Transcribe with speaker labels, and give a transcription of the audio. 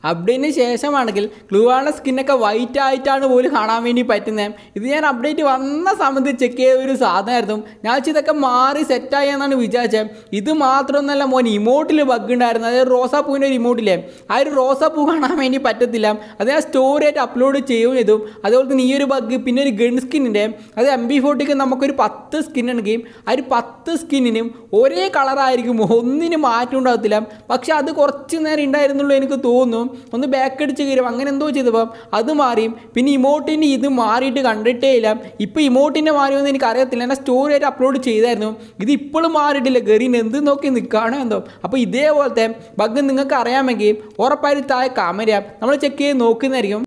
Speaker 1: അപ്ഡേറ്റിന് ശേഷമാണെങ്കിൽ ഗ്ലൂവാളുടെ സ്കിന്നൊക്കെ വൈറ്റ് ആയിട്ടാണ് പോലും കാണാൻ വേണ്ടി പറ്റുന്നത് ഇത് ഞാൻ അപ്ഡേറ്റ് വന്ന സമയത്ത് ചെക്ക് ചെയ്ത ഒരു സാധനമായിരുന്നു ഞാൻ വെച്ച് ഇതൊക്കെ മാറി സെറ്റായി എന്നാണ് വിചാരിച്ചത് ഇത് മാത്രമൊന്നല്ല മോൻ ഇമോട്ടിൽ ബഗ് ഉണ്ടായിരുന്നു അതായത് റോസാപ്പൂവിൻ്റെ ഒരു ഇമോട്ടില്ലേ ആ ഒരു റോസാപ്പൂ കാണാൻ വേണ്ടി പറ്റത്തില്ല അത് ഞാൻ സ്റ്റോറി ആയിട്ട് അപ്ലോഡ് ചെയ്യുകയും ചെയ്തു അതുപോലെ തന്നെ ഈ ഒരു ബഗ് പിന്നെ ഒരു ഗൺ സ്കിന്നിൻ്റെ അത് എം ബി ഫോർട്ടിക്ക് നമുക്കൊരു പത്ത് സ്കിൻ ഉണ്ടെങ്കിൽ ആ ഒരു പത്ത് സ്കിന്നിനും ഒരേ കളറായിരിക്കും ഒന്നിനും മാറ്റം ഉണ്ടാകത്തില്ല പക്ഷെ അത് കുറച്ച് നേരം ഉണ്ടായിരുന്നുള്ളൂ എനിക്ക് തോന്നുന്നു ഒന്ന് ബാക്ക് അടിച്ച് കയറും അങ്ങനെ എന്തോ ചെയ്തപ്പോൾ അത് മാറിയും പിന്നെ ഇമോട്ടിൻ്റെ ഇത് മാറിയിട്ട് കണ്ടിട്ടേ ഇല്ല ഇപ്പോൾ ഇമോട്ടിൻ്റെ മാറിയൊന്നും എനിക്ക് അറിയത്തില്ല എൻ്റെ സ്റ്റോറി ആയിട്ട് അപ്ലോഡ് ചെയ്തായിരുന്നു ഇത് ഇപ്പോഴും മാറിയിട്ടില്ല ഗറീൻ എന്ത് നോക്കി നിൽക്കുകയാണോ എന്തോ അപ്പോൾ ഇതേപോലത്തെ ബഗ് നിങ്ങൾക്ക് അറിയാമെങ്കിൽ ഉറപ്പായിട്ട് താഴെ കമന്റ് ചെയ്യാം നമ്മൾ ചെക്ക് ചെയ്ത് നോക്കുന്നതായിരിക്കും